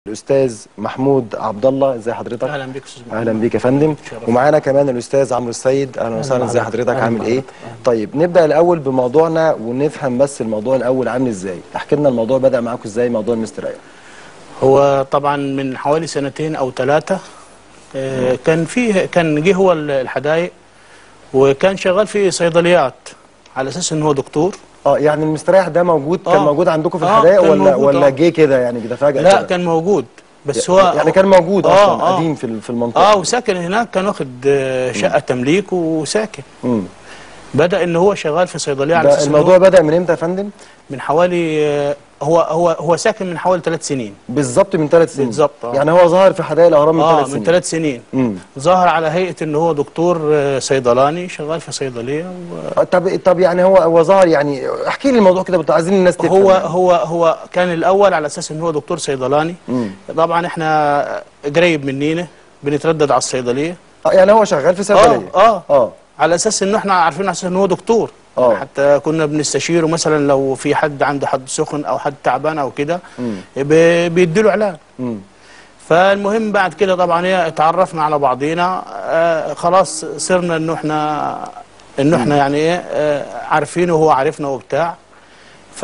الاستاذ محمود عبد الله ازي حضرتك اهلا بك استاذ محمد. اهلا بيك يا فندم شرف. ومعانا كمان الاستاذ عمرو السيد اهلا وسهلا ازي بحضرتك. حضرتك أهلا عامل ايه بحضرتك. أهلا. طيب نبدا الاول بموضوعنا ونفهم بس الموضوع الاول عامل ازاي احكي لنا الموضوع بدا معاكم ازاي موضوع المستريح هو طبعا من حوالي سنتين او ثلاثه آه، كان فيه كان جه هو الحدايق وكان شغال في صيدليات على اساس ان هو دكتور اه يعني المستريح ده موجود كان آه. موجود عندكم في آه، الحدائق كان ولا موجود، ولا آه. جه كده يعني كده فجاه لا كده؟ كان موجود بس هو يعني كان موجود آه، اصلا آه. قديم في في المنطقه اه وساكن هناك كان واخد آه، شقه تمليك وساكن امم بدا ان هو شغال في صيدليه على ده اساس إن الموضوع هو بدا من امتى يا فندم من حوالي آه، هو هو هو ساكن من حوالي ثلاث سنين بالظبط من ثلاث سنين بالظبط، آه. يعني هو ظهر في حدائق الاهرام من اه ثلاث من سنين ثلاث سنين امم ظهر على هيئه ان هو دكتور آه، صيدلاني شغال في صيدليه و... طب طب يعني هو هو ظهر يعني احكي لي الموضوع كده بت- عايزين الناس تفهم هو يعني. هو هو كان الاول على اساس ان هو دكتور صيدلاني مم. طبعا احنا قريب منينا بنتردد على الصيدليه آه، يعني هو شغال في اه صيدليه اه اه على اساس انه احنا عارفين على اساس ان هو دكتور آه. حتى كنا بنستشيره مثلا لو في حد عنده حد سخن او حد تعبان او كده مم. ب- بيديله علاج مم. فالمهم بعد كده طبعا ايه اتعرفنا على بعضينا آه خلاص صرنا انه احنا انه احنا يعني ايه آه عارفينه وهو عارفنا وبتاع ف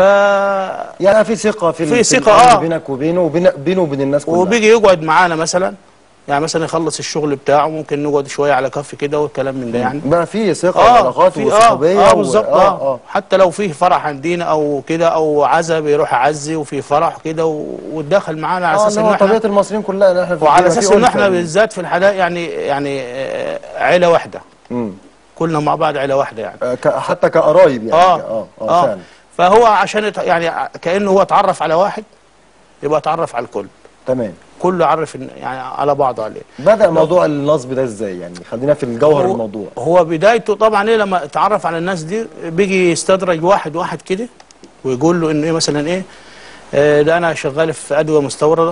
يعني في ثقه في ال- في في ثقة، الأمر آه. بينك وبينه وبين بينه وبين الناس كلها وبيجي يقعد معانا مثلا يعني مثلا يخلص الشغل بتاعه ممكن نقعد شويه على كف كده والكلام من ده يعني بقى في ثقه اه وعلاقات في وصحوبيه اه, آه و- بالظبط اه آه, اه حتى لو فيه فرح عندنا او كده او عزا بيروح يعزي وفي فرح كده و- واتدخل معانا على اه اساس اللي ان هو احنا طبيعه المصريين كلها ان احنا في وعلى بيبقى في اساس ان ألفة احنا يعني. بالذات في الحدائق يعني يعني آه، عيله واحده مم. كلنا مع بعض عيله واحده يعني آه، ك- حتى كقرايب يعني اه اه اه فعلا فهو عشان يت- يعني كانه هو اتعرف على واحد يبقى اتعرف على الكل تمام كله عرف إن- يعني على بعضه عليه بدا موضوع النصب ده ازاي يعني خلينا في الجوهر هو- الموضوع هو بدايته طبعا ايه لما اتعرف على الناس دي بيجي يستدرج واحد واحد كده ويقول له انه ايه مثلا ايه آه ده انا شغال في ادويه مستورده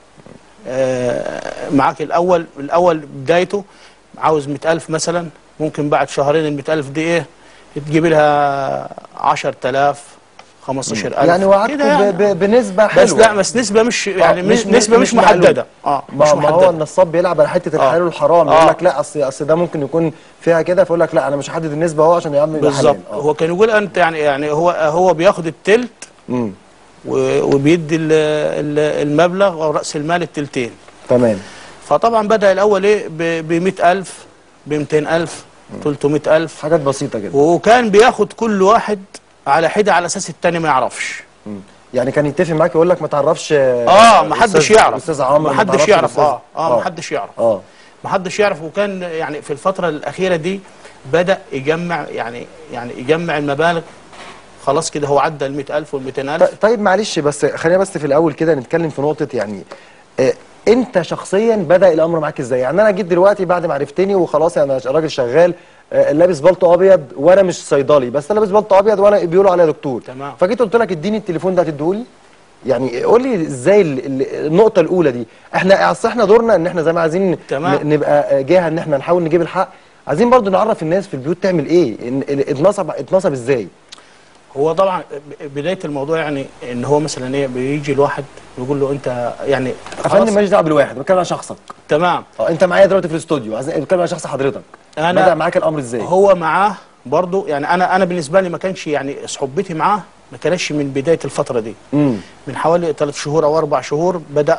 آه معاك الاول الاول بدايته عاوز 100000 مثلا ممكن بعد شهرين ال 100000 دي ايه تجيب لها 10000 15000 يعني وعدته كده يعني. ب- ب- بنسبه حلوه بس لا بس نسبه مش يعني مش- مش نسبه مش مش, معلومة. محدده اه مش ما, ما هو محدده النصاب بيلعب على حته آه. الحلال والحرام آه. يقول لك لا اصل اصل ده ممكن يكون فيها كده فيقول لك لا انا مش هحدد النسبه اهو عشان يا عم يبقى بالظبط حلال اه هو كان يقول انت يعني يعني هو هو بياخد التلت امم و- وبيدي ال- ال- المبلغ او راس المال التلتين تمام فطبعا بدا الاول ايه ب 100000 ب 200000 300000 حاجات بسيطه كده وكان بياخد كل واحد على حده على اساس التاني ما يعرفش مم. يعني كان يتفق معاك يقول لك ما تعرفش اه ما حدش أستاذ- يعرف استاذ عمرو ما حدش تعرفش يعرف الأستاذ- اه اه ما حدش يعرف اه ما حدش يعرف وكان يعني في الفتره الاخيره دي بدا يجمع يعني يعني يجمع المبالغ خلاص كده هو عدى ال 100000 وال 200000 ط- طيب معلش بس خلينا بس في الاول كده نتكلم في نقطه يعني آه انت شخصيا بدا الامر معاك ازاي يعني انا جيت دلوقتي بعد ما عرفتني وخلاص انا راجل شغال آه لابس بالطو ابيض وانا مش صيدلي بس انا لابس بالطو ابيض وانا بيقولوا عليا دكتور تمام. فجيت قلت لك اديني التليفون ده هتديهولي يعني قول لي ازاي ال- ال- النقطه الاولى دي احنا اصل احنا دورنا ان احنا زي ما عايزين تمام. ن- نبقى جهه ان احنا نحاول نجيب الحق عايزين برضو نعرف الناس في البيوت تعمل ايه إن- ال- اتنصب اتنصب ازاي هو طبعا ب- بدايه الموضوع يعني ان هو مثلا ايه بيجي الواحد يقول له انت يعني يا خلاص فندم ماليش دعوه بالواحد بتكلم عن شخصك تمام اه انت معايا دلوقتي في الاستوديو عايز بتكلم عن شخص حضرتك أنا- بدا معاك الامر ازاي هو معاه برضه يعني انا انا بالنسبه لي ما كانش يعني صحبتي معاه ما كانش من بدايه الفتره دي امم من حوالي ثلاث شهور او اربع شهور بدا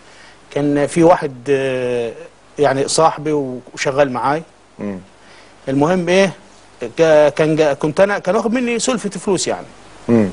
كان في واحد آه، يعني صاحبي وشغال معاي امم المهم ايه ك- كان جا- كنت انا كان واخد مني سلفه فلوس يعني امم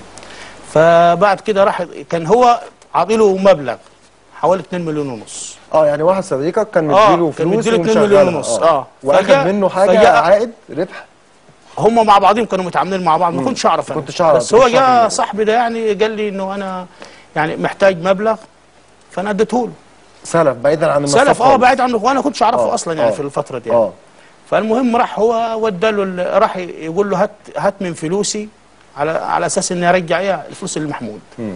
فبعد كده راح كان هو عاطيله مبلغ حوالي 2 مليون ونص اه يعني واحد صديقك كان آه، مديله كان فلوس مديله 2 ومشغلها. مليون ونص، آه. واخد فجاء- منه حاجه فجاء- عائد ربح هم مع بعضهم كانوا متعاملين مع بعض ما مم. كنتش اعرف أنا. كنتش أعرف، بس هو كنتش أعرف جاء يعني. صاحبي ده يعني قال لي انه انا يعني محتاج مبلغ فانا اديته له سلف بعيدا عن النصاب سلف اه خالص. بعيد عنه وانا كنتش اعرفه آه، اصلا يعني آه. في الفتره دي يعني. اه فالمهم راح هو وداله ال- راح يقول له هات هات من فلوسي على على اساس اني ارجع ايه الفلوس لمحمود مم.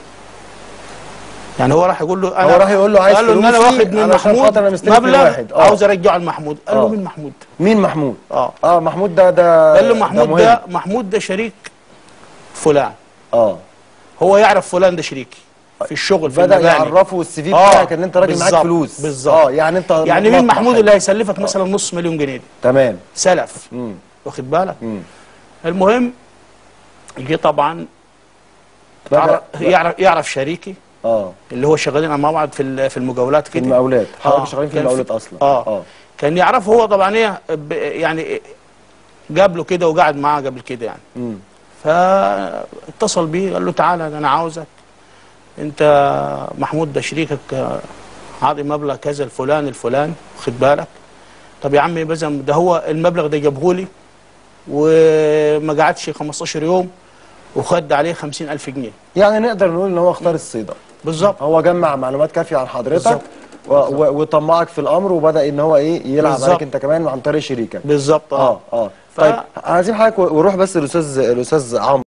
يعني هو راح يقول له انا هو راح يقول له عايز قال له ان انا فلوسي واخد من علشان محمود خاطر أنا مستلف من مبلغ واحد. آه. عاوز ارجعه لمحمود قال آه. له مين محمود مين محمود اه اه محمود ده ده قال له محمود مهم. ده محمود ده شريك فلان اه هو يعرف فلان ده شريكي في الشغل في بدا المباني. يعرفوا السي في آه، بتاعك ان انت راجل معاك بالظبط، فلوس بالظبط. اه يعني انت يعني مين مطمح محمود حاجة. اللي هيسلفك مثلا نص مليون جنيه دي؟ تمام سلف مم. واخد بالك مم. المهم جه طبعا بدا يعرف يعرف, يعرف شريكي اه اللي هو شغالين مع بعض في ال- في المقاولات في كده المقاولات حضرتك آه، شغالين في كان المقاولات اصلا اه, اه كان يعرفه هو طبعا ايه ب- يعني قابله كده وقعد معاه قبل كده يعني مم. فاتصل بيه قال له تعالى ده انا عاوزك انت محمود ده شريكك آه، عاطي مبلغ كذا الفلان الفلان خد بالك طب يا عمي بزم ده هو المبلغ ده جابه لي وما قعدش 15 يوم وخد عليه 50000 جنيه يعني نقدر نقول ان هو اختار الصيدله بالظبط هو جمع معلومات كافيه عن حضرتك بالظبط. و- و- وطمعك في الامر وبدا ان هو ايه يلعب بالظبط. عليك انت كمان عن طريق شريكك بالظبط اه اه ف- طيب عايزين حضرتك ونروح بس الاستاذ الاستاذ عمرو